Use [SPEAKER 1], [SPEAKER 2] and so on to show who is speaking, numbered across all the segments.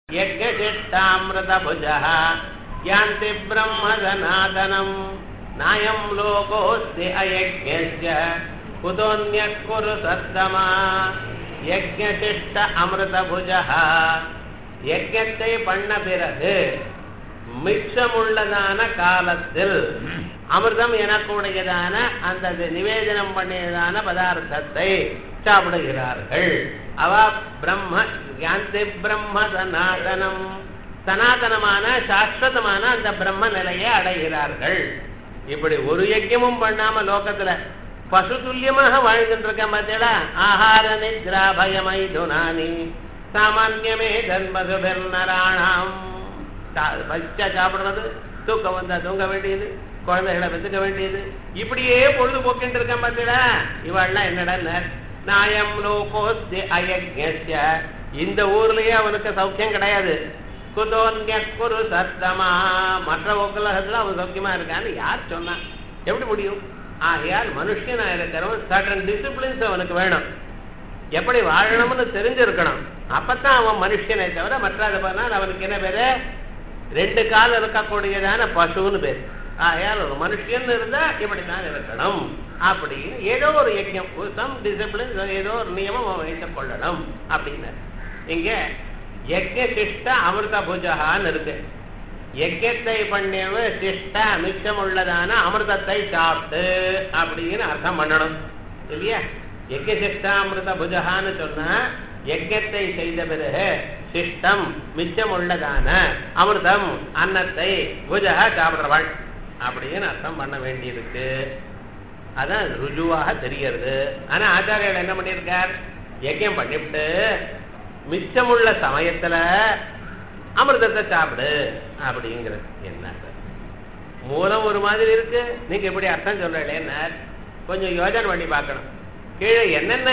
[SPEAKER 1] यज्ञशिष्टामृतभुजः यान्ति ब्रह्मसनातनम् नायं लोकोऽस्ति अयज्ञस्य कुतोऽन्यः कुरु सत्तमा யஜ்ஞசிஷ்ட அமிர்தபுஜः யஜ்ஞத்தை பண்ண பிறகு மிச்சமுள்ளதான காலத்தில் அமிர்தம் எனக்கூடியதான அந்த நிவேதனம் பண்ணியதான பதார்த்தத்தை சாப்பிடுகிறார்கள் அவ பிரம்ம யாந்தி பிரம்ம சனாதனம் சனாதனமான சாஸ்வதமான அந்த பிரம்ம நிலையை அடைகிறார்கள் இப்படி ஒரு யஜ்யமும் பண்ணாம லோகத்துல பசு துல்லியமாக வாழ்ந்துட்டு இருக்க பார்த்தீங்களா ஆஹார நித்ரா பயமை துனானி சாமான்யமே தன்மசுபெருநராணாம் பச்சா சாப்பிடுறது தூக்கம் வந்தா தூங்க வேண்டியது குழந்தைகளை பெற்றுக்க வேண்டியது இப்படியே பொழுது போக்கிட்டு இருக்க பார்த்தீங்களா இவாள்லாம் என்னடா நாயம் லோகோஸ்தி அயஜ்ய இந்த ஊர்லயே அவனுக்கு சௌக்கியம் கிடையாது குதோன்ய குரு சத்தமா மற்ற உலகத்துல அவன் சௌக்கியமா இருக்கான்னு யார் சொன்னா எப்படி முடியும் ஆகையால் மனுஷனா இருக்கிறவன் சடன் டிசிப்ளின்ஸ் அவனுக்கு வேணும் எப்படி வாழணும்னு தெரிஞ்சிருக்கணும் அப்பதான் அவன் மனுஷனை தவிர மற்றது பண்ணால் அவனுக்கு என்ன பேரு ரெண்டு கால் இருக்கக்கூடியதான பசுன்னு பேர் ஆகையால் ஒரு மனுஷன் இருந்தா இப்படித்தான் இருக்கணும் அப்படின்னு ஏதோ ஒரு யஜ்யம் சம் டிசிப்ளின் ஏதோ ஒரு நியமம் அவன் வைத்துக் கொள்ளணும் அப்படின்னு இங்க யஜ்ய சிஷ்ட அமிர்த பூஜகான்னு இருக்கு யஜ்யத்தை பண்ணியவ சிஷ்ட மிச்சம் உள்ளதான அமிர்தத்தை சாப்பிட்டு அப்படின்னு அர்த்தம் பண்ணணும் இல்லையா யஜ்ய சிஷ்டாமிருத புஜகான்னு சொன்னா யஜ்யத்தை செய்த பிறகு சிஷ்டம் மிச்சம் உள்ளதான அமிர்தம் அன்னத்தை புஜகா சாப்பிடுறவள் அப்படின்னு அர்த்தம் பண்ண வேண்டியிருக்கு அதான் ருஜுவாக தெரியறது ஆனா ஆச்சாரியர்கள் என்ன பண்ணியிருக்கார் யஜ்யம் பண்ணிவிட்டு மிச்சமுள்ள சமயத்துல அமிர்தத்தை சாப்பிடு அப்படிங்கிறது என்ன மூலம் ஒரு மாதிரி இருக்கு நீங்க எப்படி அர்த்தம் சொல்றீங்களேன்னா கொஞ்சம் யோஜனை பண்ணி பார்க்கணும் கீழே என்னென்ன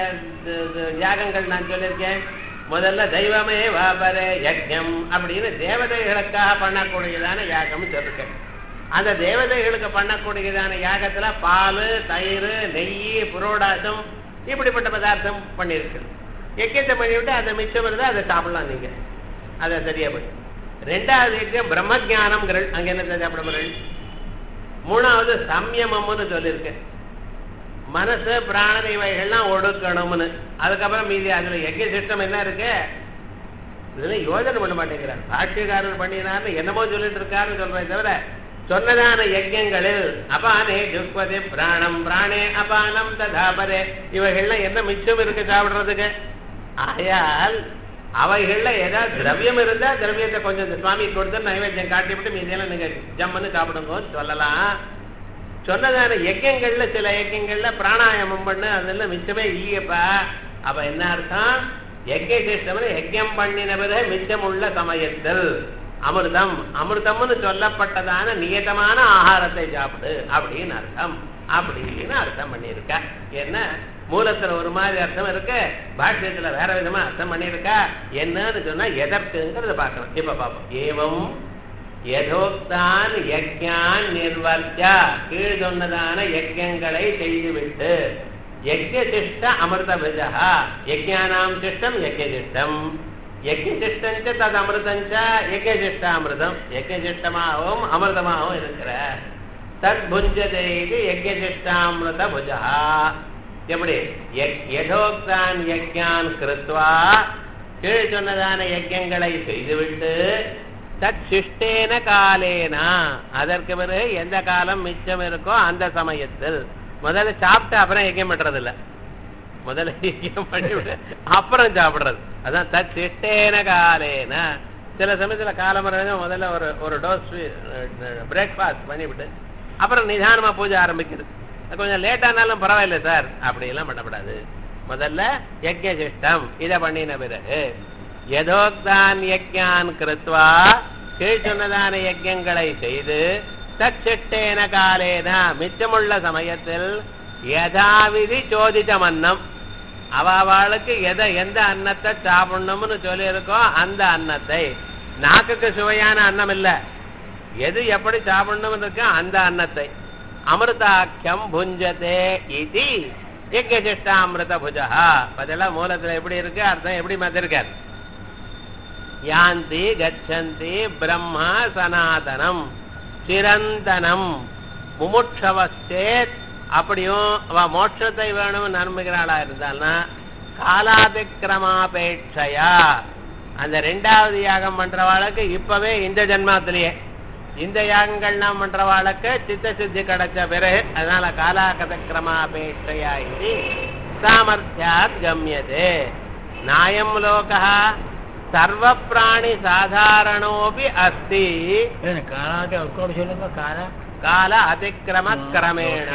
[SPEAKER 1] யாகங்கள் நான் சொல்லியிருக்கேன் முதல்ல தெய்வமே வாபரே யஜ்யம் அப்படின்னு தேவதைகளுக்காக பண்ணக்கூடியதான யாகம் சொல்லிருக்கேன் அந்த தேவதைகளுக்கு பண்ணக்கூடியதான யாகத்துல பால் தயிர் நெய் புரோடாசம் இப்படிப்பட்ட பதார்த்தம் பண்ணியிருக்கு யக்கியத்தை பண்ணிவிட்டு அதை மிச்சம் வருது அதை சாப்பிடலாம் நீங்க அதை சரியா போய் ரெண்டாவது யஜ்யம் பிரம்ம ஜானம்ங்கிறள் அங்க என்ன சாப்பிடுங்கள் மூணாவது சம்யமம்னு சொல்லியிருக்கேன் மனசு பிராண இவைகள்லாம் ஒடுக்கணும்னு அதுக்கப்புறம் மீதி அதுல யஜ்ய சிஸ்டம் என்ன இருக்கு இதுல யோஜனை பண்ண மாட்டேங்கிறார் பாஷ்யக்காரர் பண்ணினார்னு என்னமோ சொல்லிட்டு இருக்காருன்னு சொல்றேன் தவிர சொன்னதான யஜ்யங்களில் அபானே துக்வதி பிராணம் பிராணே அபானம் ததாபரே இவைகள்லாம் என்ன மிச்சம் இருக்கு சாப்பிடுறதுக்கு ஆயால் அவைகள்ல ஏதாவது திரவியம் இருந்தா திரவியத்தை கொஞ்சம் சுவாமி கொடுத்து நைவேத்தியம் காட்டிவிட்டு மீதியெல்லாம் நீங்க ஜம்முன்னு சாப்பிடுங்கன்னு சொல்லலாம் சொன்னதான யஜ்யங்கள்ல சில யஜ்யங்கள்ல பிராணாயாமம் பண்ணு அதெல்லாம் மிச்சமே இல்லையப்பா அப்ப என்ன அர்த்தம் யஜ்ய சிஸ்டம்னு யஜ்யம் பண்ணின பிறகு மிச்சம் உள்ள சமயத்தில் அமிர்தம் அமிர்தம்னு சொல்லப்பட்டதான நியதமான ஆகாரத்தை சாப்பிடு அப்படின்னு அர்த்தம் அப்படின்னு அர்த்தம் பண்ணியிருக்க என்ன மூலத்துல ஒரு மாதிரி அர்த்தம் இருக்கு பாஷ்யத்துல வேற விதமா அர்த்தம் பண்ணியிருக்கா என்னன்னு சொன்னா எதற்குங்கிறத பார்க்கணும் இப்ப பார்ப்போம் ஏவம் யதோக்தான் யஜ்யான் நிர்வர்த்தியா கீழ் சொன்னதான யஜ்யங்களை செய்துவிட்டு யஜ்ய சிஷ்ட அமிர்த விஜா யஜ்யானாம் சிஷ்டம் யஜ்ய சிஷ்டம் யஜ்ய சிஷ்டஞ்ச தது அமிர்தஞ்ச யஜ்ய சிஷ்டாமிர்தம் யஜ்ய சிஷ்டமாகவும் அமிர்தமாகவும் இருக்கிற தத் புஞ்சதே இது யஜ்ய சிஷ்டாமிருத புஜா எப்படி யதோக்தான் யஜ்யான் கிருத்வா கீழ் சொன்னதான யஜ்யங்களை செய்துவிட்டு தத் சிஷ்டேன காலேனா அதற்கு பிறகு எந்த காலம் மிச்சம் இருக்கோ அந்த சமயத்தில் முதல்ல சாப்பிட்டு அப்புறம் யஜ்யம் பண்றது இல்ல முதல்ல யஜ்யம் பண்ணிவிட்டு அப்புறம் சாப்பிடுறது அதான் தத் சிஷ்டேன காலேன சில சமயத்துல காலம்பரம் முதல்ல ஒரு ஒரு டோஸ் பிரேக்ஃபாஸ்ட் பண்ணிவிட்டு அப்புறம் நிதானமா பூஜை ஆரம்பிக்கிறது கொஞ்சம் லேட்டானாலும் பரவாயில்ல சார் அப்படி எல்லாம் பண்ணக்கூடாது முதல்ல யஜ்ய சிஷ்டம் இதை பண்ணின பிறகு யதோக்தான் யஜ்யான் கிருத்வா கீழ் சொன்னதான யஜ்யங்களை செய்து தச்சிட்டேன காலேன மிச்சமுள்ள சமயத்தில் யதாவிதி சோதித்த மன்னம் அவளுக்கு எதை எந்த அன்னத்தை சாப்பிடணும்னு சொல்லியிருக்கோ அந்த அன்னத்தை நாக்குக்கு சுவையான அன்னம் இல்ல எது எப்படி சாப்பிடணும்னு இருக்கோ அந்த அன்னத்தை அமிர்தாக்கியம் புஞ்சதே இது யஜ்யசிஷ்டாமிருத புஜா அதெல்லாம் மூலத்துல எப்படி இருக்கு அர்த்தம் எப்படி மாத்திருக்காரு யாந்தி கச்சந்தி பிரம்மா சனாதனம் சிரந்தனம் முமுட்சவச்சேத் அப்படியும் அவ மோட்சத்தை வேணும் நம்புகிறாளா இருந்தால்னா காலாதிக்கிரமாபேட்சையா அந்த ரெண்டாவது யாகம் பண்றவாளுக்கு இப்பவே இந்த ஜென்மாத்திலேயே இந்த யாகங்கள்லாம் பண்றவாளுக்கு சித்த சித்தி கிடைச்ச பிறகு அதனால காலாகதக்கிரமாபேட்சையா இது சாமர்த்தியாத் கம்யதே நாயம் லோகா சர்வ பிராணி சாதாரணோபி அஸ்தி
[SPEAKER 2] ಏನು ಕಾಲಾಗೆ ಅವ್ರು சொல்லுங்க கால
[SPEAKER 1] கால அதிக்கிரம கிரமேண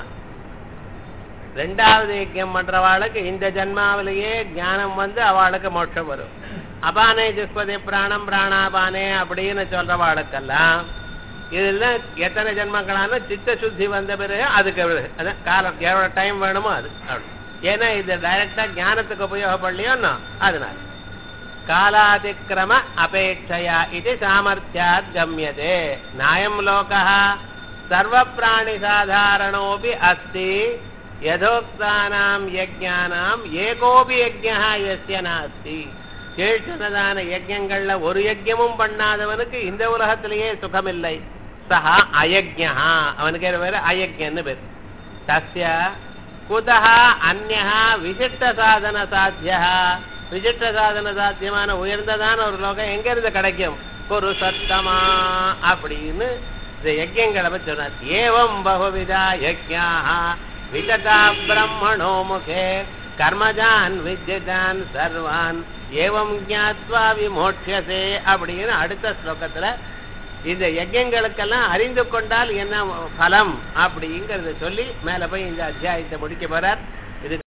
[SPEAKER 1] ரெண்டாவது யஜ்யம் பண்றவாளுக்கு இந்த ஜென்மாவிலேயே ஞானம் வந்து அவளுக்கு மோட்சம் வரும் அபானே ஜிஸ்பதி பிராணம் பிராணாபானே அப்படின்னு சொல்றவாளுக்கெல்லாம் இதுல எத்தனை ஜென்மங்களான சித்த சுத்தி வந்த பிறகு அதுக்கு பிறகு அதான் காலம் எவ்வளவு டைம் வேணுமோ அது அப்படி. ஏன்னா இது டைரக்டா ஞானத்துக்கு உபயோகப்படலையோன்னா அதனால காலாதிக்கிரம அபேட்சையா இது சாமர்த்தியாத் கம்யதே நாயம் லோகः சர்வப்பிராணி சாதாரணோபி அஸ்தி யதோக்தானாம் யஜ்ஞானாம் ஏகோபி யஜ்ஞா யஸ்ய நாஸ்தி கீழ் சொன்னதான யஜ்ஞங்கள்ல ஒரு யஜ்ஞமும் பண்ணாதவனுக்கு இந்த உலகத்திலேயே சுகமில்லை சஹா அயஜ்ஞா அவனுக்கு வேற அயஜ்யன்னு பேர் தஸ்ய குதः அந்யः விசிஷ்ட சாதன சாத்தியா விசிஷ்ட சாதன சாத்தியமான உயர்ந்ததான ஒரு லோகம் எங்க இருந்து கிடைக்கும் ஒரு சத்தமா அப்படின்னு இந்த யஜ்யங்களை பற்றி சொன்னார் ஏவம் பகுவிதா யஜ்ஞாः விததா பிரம்மணோ முகே கர்மஜான் வித்யதான் சர்வான் ஏவம் ஞாத்வா விமோட்சசே அப்படின்னு அடுத்த ஸ்லோகத்துல இந்த யஜ்யங்களுக்கெல்லாம் அறிந்து கொண்டால் என்ன பலம் அப்படிங்கறத சொல்லி மேல போய் இந்த அத்தியாயத்தை முடிக்க போறார் இது